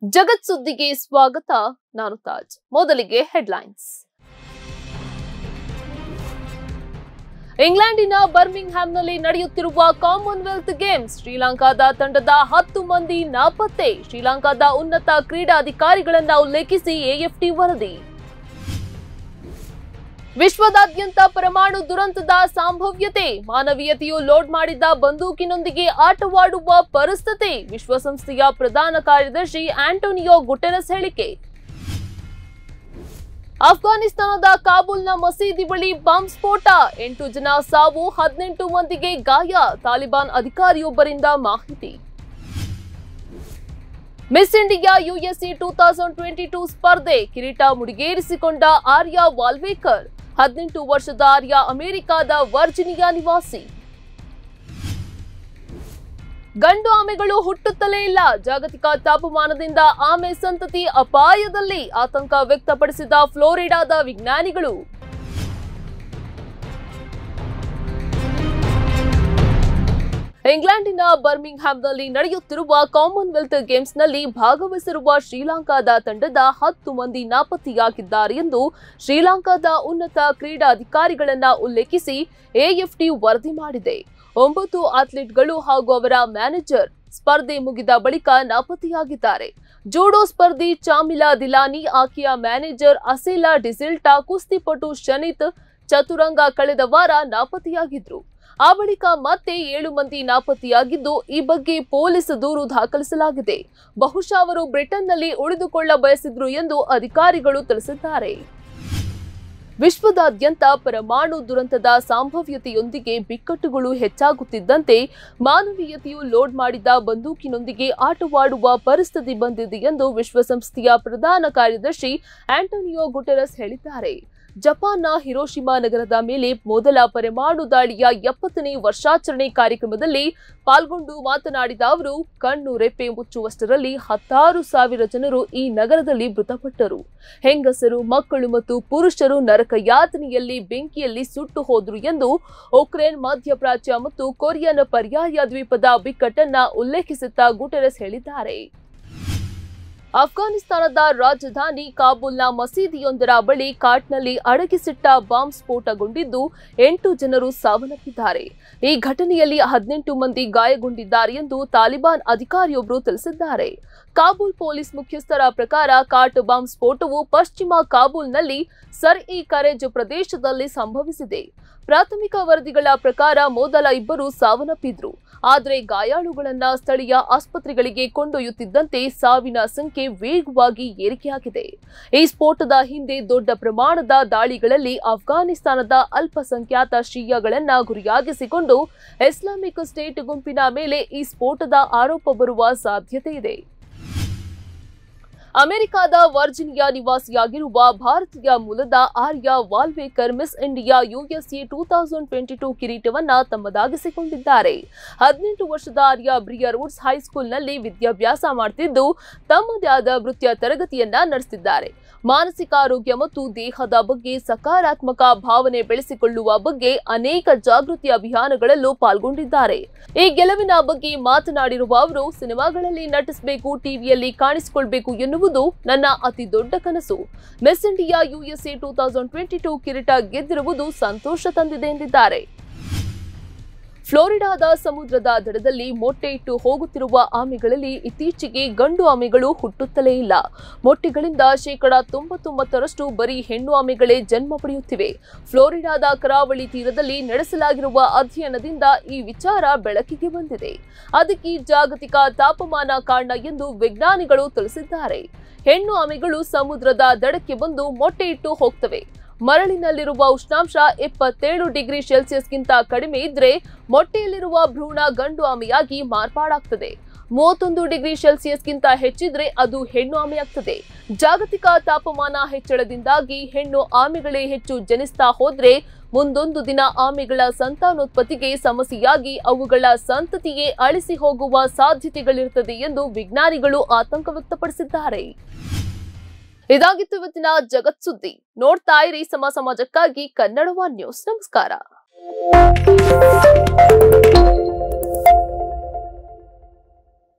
ಜಗತ್ ಸುದ್ದಿಗೆ ಸ್ವಾಗತ ನಾನು ತಾಜ್ ಮೊದಲಿಗೆ ಹೆಡ್ಲೈನ್ಸ್ ಇಂಗ್ಲೆಂಡಿನ ಬರ್ಮಿಂಗ್ಹ್ಯಾಮ್ನಲ್ಲಿ ನಡೆಯುತ್ತಿರುವ ಕಾಮನ್ವೆಲ್ತ್ ಗೇಮ್ಸ್ ಶ್ರೀಲಂಕಾದ ತಂಡದ ಹತ್ತು ಮಂದಿ ನಾಪತ್ತೆ ಶ್ರೀಲಂಕಾದ ಉನ್ನತ ಕ್ರೀಡಾಧಿಕಾರಿಗಳನ್ನ ಉಲ್ಲೇಖಿಸಿ ಎಎಫ್ಟಿ ವರದಿ ವಿಶ್ವದಾದ್ಯಂತ ಪರಮಾಣು ದುರಂತದ ಸಂಭವ್ಯತೆ ಮಾನವೀಯತೆಯು ಲೋಡ್ ಮಾಡಿದ್ದ ಬಂದೂಕಿನೊಂದಿಗೆ ಆಟವಾಡುವ ಪರಿಸ್ಥಿತಿ ವಿಶ್ವಸಂಸ್ಥೆಯ ಪ್ರಧಾನ ಕಾರ್ಯದರ್ಶಿ ಆಂಟೋನಿಯೋ ಗುಟೆರಸ್ ಹೇಳಿಕೆ ಅಫ್ಘಾನಿಸ್ತಾನದ ಕಾಬೂಲ್ನ ಮಸೀದಿ ಬಳಿ ಬಾಂಬ್ ಸ್ಫೋಟ ಎಂಟು ಜನ ಸಾವು ಹದಿನೆಂಟು ಮಂದಿಗೆ ಗಾಯ ತಾಲಿಬಾನ್ ಅಧಿಕಾರಿಯೊಬ್ಬರಿಂದ ಮಾಹಿತಿ miss India USA two thousand twenty two ಸ್ಪರ್ಧೆ ಕಿರೀಟ ಮುಡಿಗೇರಿಸಿಕೊಂಡ ಆರ್ಯ ವಾಲ್ವೇಕರ್ ಹದಿನೆಂಟು ವರ್ಷದ ಆರ್ಯ ಅಮೆರಿಕಾದ ವರ್ಜಿನಿಯಾ ನಿವಾಸಿ ಗಂಡು ಆಮೆಗಳು ಹುಟ್ಟುತ್ತಲೇ ಇಲ್ಲ ಜಾಗತಿಕ ತಾಪಮಾನದಿಂದ ಆಮೆ ಸಂತತಿ ಅಪಾಯದಲ್ಲಿ ಆತಂಕ ವ್ಯಕ್ತಪಡಿಸಿದ ಫ್ಲೋರಿಡಾದ ವಿಜ್ಞಾನಿಗಳು ಇಂಗ್ಲೆಂಡಿನ ಬರ್ಮಿಂಗ್ಹ್ಯಾಮ್ನಲ್ಲಿ ನಡೆಯುತ್ತಿರುವ ಕಾಮನ್ವೆಲ್ತ್ ಗೇಮ್ಸ್ನಲ್ಲಿ ಭಾಗವಹಿಸಿರುವ ಶ್ರೀಲಂಕಾದ ತಂಡದ ಹತ್ತು ಮಂದಿ ನಾಪತ್ತೆಯಾಗಿದ್ದಾರೆ ಎಂದು ಶ್ರೀಲಂಕಾದ ಉನ್ನತ ಕ್ರೀಡಾಧಿಕಾರಿಗಳನ್ನ ಉಲ್ಲೇಖಿಸಿ ಎಎಫ್ಟಿ ವರದಿ ಮಾಡಿದೆ ಒಂಬತ್ತು ಅಥ್ಲೀಟ್ಗಳು ಹಾಗೂ ಅವರ ಮ್ಯಾನೇಜರ್ ಸ್ಪರ್ಧೆ ಮುಗಿದ ಬಳಿಕ ನಾಪತ್ತೆಯಾಗಿದ್ದಾರೆ ಜೂಡೋ ಸ್ಪರ್ಧಿ ಚಾಮಿಲಾ ದಿಲಾನಿ ಆಕೆಯ ಮ್ಯಾನೇಜರ್ ಅಸೇಲಾ ಡಿಸಿಲ್ಟಾ ಕುಸ್ತಿಪಟು ಶನಿತ್ ಚತುರಂಗ ಕಳೆದ ವಾರ ನಾಪತ್ತೆಯಾಗಿದ್ರು ಆ ಬಳಿಕ ಮತ್ತೆ ಏಳು ಮಂದಿ ನಾಪತ್ತೆಯಾಗಿದ್ದು ಈ ಬಗ್ಗೆ ಪೊಲೀಸ್ ದೂರು ದಾಖಲಿಸಲಾಗಿದೆ ಬಹುಶಃ ಅವರು ಬ್ರಿಟನ್ನಲ್ಲಿ ಉಳಿದುಕೊಳ್ಳ ಬಯಸಿದ್ರು ಎಂದು ಅಧಿಕಾರಿಗಳು ತಿಳಿಸಿದ್ದಾರೆ ವಿಶ್ವದಾದ್ಯಂತ ಪರಮಾಣು ದುರಂತದ ಸಂಭವ್ಯತೆಯೊಂದಿಗೆ ಬಿಕ್ಕಟ್ಟುಗಳು ಹೆಚ್ಚಾಗುತ್ತಿದ್ದಂತೆ ಮಾನವೀಯತೆಯು ಲೋಡ್ ಮಾಡಿದ ಬಂದೂಕಿನೊಂದಿಗೆ ಆಟವಾಡುವ ಪರಿಸ್ಥಿತಿ ಬಂದಿದೆ ಎಂದು ವಿಶ್ವಸಂಸ್ಥೆಯ ಪ್ರಧಾನ ಕಾರ್ಯದರ್ಶಿ ಆಂಟೋನಿಯೋ ಗುಟೆರಸ್ ಹೇಳಿದ್ದಾರೆ ಜಪಾನ್ನ ಹಿರೋಶಿಮಾ ನಗರದ ಮೇಲೆ ಮೊದಲ ಪರಮಾಣು ದಾಳಿಯ ಎಪ್ಪತ್ತನೇ ವರ್ಷಾಚರಣೆ ಕಾರ್ಯಕ್ರಮದಲ್ಲಿ ಪಾಲ್ಗೊಂಡು ಮಾತನಾಡಿದ ಅವರು ಕಣ್ಣು ರೆಪ್ಪೆ ಮುಚ್ಚುವಷ್ಟರಲ್ಲಿ ಹತ್ತಾರು ಸಾವಿರ ಜನರು ಈ ನಗರದಲ್ಲಿ ಮೃತಪಟ್ಟರು ಹೆಂಗಸರು ಮಕ್ಕಳು ಮತ್ತು ಪುರುಷರು ನರಕ ಯಾತನೆಯಲ್ಲಿ ಬೆಂಕಿಯಲ್ಲಿ ಸುಟ್ಟು ಹೋದ್ರು ಎಂದು ಉಕ್ರೇನ್ ಮಧ್ಯಪ್ರಾಚ್ಯ ಮತ್ತು ಕೊರಿಯನ್ ಪರ್ಯಾಯ ದ್ವೀಪದ ಬಿಕ್ಕಟ್ಟನ್ನ ಉಲ್ಲೇಖಿಸುತ್ತಾ ಗುಟೆರಸ್ ಹೇಳಿದ್ದಾರೆ ಅಫ್ಘಾನಿಸ್ತಾನದ ರಾಜಧಾನಿ ಕಾಬೂಲ್ನ ಮಸೀದಿಯೊಂದರ ಬಳಿ ಕಾಟ್ನಲ್ಲಿ ಅಡಗಿಸಿಟ್ಟ ಬಾಂಬ್ ಸ್ಫೋಟಗೊಂಡಿದ್ದು ಎಂಟು ಜನರು ಸಾವನ್ನಪ್ಪಿದ್ದಾರೆ ಈ ಘಟನೆಯಲ್ಲಿ ಹದಿನೆಂಟು ಮಂದಿ ಗಾಯಗೊಂಡಿದ್ದಾರೆ ಎಂದು ತಾಲಿಬಾನ್ ಅಧಿಕಾರಿಯೊಬ್ಬರು ತಿಳಿಸಿದ್ದಾರೆ ಕಾಬೂಲ್ ಪೊಲೀಸ್ ಮುಖ್ಯಸ್ಥರ ಪ್ರಕಾರ ಕಾಟ್ ಬಾಂಬ್ ಸ್ಫೋಟವು ಪಶ್ಚಿಮ ಕಾಬೂಲ್ನಲ್ಲಿ ಸರ್ ಇ ಕರೇಜ್ ಪ್ರದೇಶದಲ್ಲಿ ಸಂಭವಿಸಿದೆ ಪ್ರಾಥಮಿಕ ವರದಿಗಳ ಪ್ರಕಾರ ಮೊದಲ ಇಬ್ಬರು ಸಾವನ್ನಪ್ಪಿದ್ರು ಆದರೆ ಗಾಯಾಳುಗಳನ್ನ ಸ್ಥಳೀಯ ಆಸ್ಪತ್ರೆಗಳಿಗೆ ಕೊಂಡೊಯ್ಯುತ್ತಿದ್ದಂತೆ ಸಾವಿನ ಸಂಖ್ಯೆ ವೇಗವಾಗಿ ಏರಿಕೆಯಾಗಿದೆ ಈ ಸ್ಫೋಟದ ಹಿಂದೆ ದೊಡ್ಡ ಪ್ರಮಾಣದ ದಾಳಿಗಳಲ್ಲಿ ಅಫ್ಘಾನಿಸ್ತಾನದ ಅಲ್ಪಸಂಖ್ಯಾತ ಶಿಯಾಗಳನ್ನ ಗುರಿಯಾಗಿಸಿಕೊಂಡು ಇಸ್ಲಾಮಿಕ್ ಸ್ಟೇಟ್ ಗುಂಪಿನ ಮೇಲೆ ಈ ಸ್ಫೋಟದ ಆರೋಪ ಬರುವ ಸಾಧ್ಯತೆ ಇದೆ ಅಮೆರಿಕದ ವರ್ಜಿನಿಯಾ ನಿವಾಸಿಯಾಗಿರುವ ಭಾರತೀಯ ಮೂಲದ Arya Walvekar miss India USA two thousand twenty two ಕಿರೀಟವನ್ನ ತಮ್ಮದಾಗಿಸಿಕೊಂಡಿದ್ದಾರೆ ಹದಿನೆಂಟು ವರ್ಷದ ಆರ್ಯ ಬ್ರಿಯರ್ ವುಡ್ಸ್ ಹೈಸ್ಕೂಲ್ನಲ್ಲಿ ವಿದ್ಯಾಭ್ಯಾಸ ಮಾಡ್ತಿದ್ದು ತಮ್ಮದೇ ಆದ ನೃತ್ಯ ತರಗತಿಯನ್ನ ನಡೆಸಿದ್ದಾರೆ ಮಾನಸಿಕ ಆರೋಗ್ಯ ಮತ್ತು ದೇಹದ ಬಗ್ಗೆ ಸಕಾರಾತ್ಮಕ ಭಾವನೆ ಬೆಳೆಸಿಕೊಳ್ಳುವ ಬಗ್ಗೆ ಅನೇಕ ಜಾಗೃತಿ ಅಭಿಯಾನಗಳಲ್ಲೂ ಪಾಲ್ಗೊಂಡಿದ್ದಾರೆ ಈ ಗೆಲುವಿನ ಬಗ್ಗೆ ಮಾತನಾಡಿರುವ ಅವರು ಸಿನಿಮಾಗಳಲ್ಲಿ ನಟಿಸಬೇಕು ಟಿವಿಯಲ್ಲಿ ಕಾಣಿಸಿಕೊಳ್ಬೇಕು ಎನ್ನುವುದು ನನ್ನ ಅತಿ ದೊಡ್ಡ ಕನಸು miss India USA two thousand twenty two ಕಿರೀಟ ಗೆದ್ದಿರುವುದು ಸಂತೋಷ ತಂದಿದೆ ಎಂದಿದ್ದಾರೆ ಫ್ಲೋರಿಡಾದ ಸಮುದ್ರದ ದಡದಲ್ಲಿ ಮೊಟ್ಟೆ ಇಟ್ಟು ಹೋಗುತ್ತಿರುವ ಆಮೆಗಳಲ್ಲಿ ಇತ್ತೀಚೆಗೆ ಗಂಡು ಆಮೆಗಳು ಹುಟ್ಟುತ್ತಲೇ ಇಲ್ಲ ಮೊಟ್ಟೆಗಳಿಂದ ಶೇಕಡ ತೊಂಬತ್ತೊಂಬತ್ತರಷ್ಟು ಬರೀ ಹೆಣ್ಣು ಆಮೆಗಳೇ ಜನ್ಮ ಪಡೆಯುತ್ತಿವೆ ಫ್ಲೋರಿಡಾದ ಕರಾವಳಿ ತೀರದಲ್ಲಿ ನಡೆಸಲಾಗಿರುವ ಅಧ್ಯಯನದಿಂದ ಈ ವಿಚಾರ ಬೆಳಕಿಗೆ ಬಂದಿದೆ ಅದಕ್ಕೆ ಜಾಗತಿಕ ತಾಪಮಾನ ಕಾರಣ ಎಂದು ವಿಜ್ಞಾನಿಗಳು ತಿಳಿಸಿದ್ದಾರೆ ಹೆಣ್ಣು ಆಮೆಗಳು ಸಮುದ್ರದ ದಡಕ್ಕೆ ಬಂದು ಮೊಟ್ಟೆ ಇಟ್ಟು ಹೋಗ್ತವೆ ಮರಳಿನಲ್ಲಿರುವ ಉಷ್ಣಾಂಶ ಎಪ್ಪತ್ತೇಳು ಡಿಗ್ರಿ ಸೆಲ್ಸಿಯಸ್ಗಿಂತ ಕಡಿಮೆ ಇದ್ರೆ ಮೊಟ್ಟೆಯಲ್ಲಿರುವ ಭ್ರೂಣ ಗಂಡು ಆಮೆಯಾಗಿ ಮಾರ್ಪಾಡಾಗ್ತದೆ ಮೂವತ್ತೊಂದು ಡಿಗ್ರಿ ಸೆಲ್ಸಿಯಸ್ಗಿಂತ ಹೆಚ್ಚಿದ್ರೆ ಅದು ಹೆಣ್ಣು ಆಮೆಯಾಗ್ತದೆ ಜಾಗತಿಕ ತಾಪಮಾನ ಹೆಚ್ಚಳದಿಂದಾಗಿ ಹೆಣ್ಣು ಆಮೆಗಳೇ ಹೆಚ್ಚು ಜನಿಸ್ತಾ ಹೋದ್ರೆ ಮುಂದೊಂದು ದಿನ ಆಮೆಗಳ ಸಂತಾನೋತ್ಪತ್ತಿಗೆ ಸಮಸ್ಯೆಯಾಗಿ ಅವುಗಳ ಸಂತತಿಯೇ ಅಳಿಸಿ ಹೋಗುವ ಸಾಧ್ಯತೆಗಳಿರುತ್ತದೆ ಎಂದು ವಿಜ್ಞಾನಿಗಳು ಆತಂಕ ವ್ಯಕ್ತಪಡಿಸಿದ್ದಾರೆ ಇದಾಗಿತ್ತು ಇವತ್ತಿನ ಜಗತ್ ಸುದ್ದಿ ನೋಡ್ತಾ ಇರಿ ಸಮ ಸಮಾಜಕ್ಕಾಗಿ ಕನ್ನಡ ಒನ್ ನ್ಯೂಸ್ ನಮಸ್ಕಾರ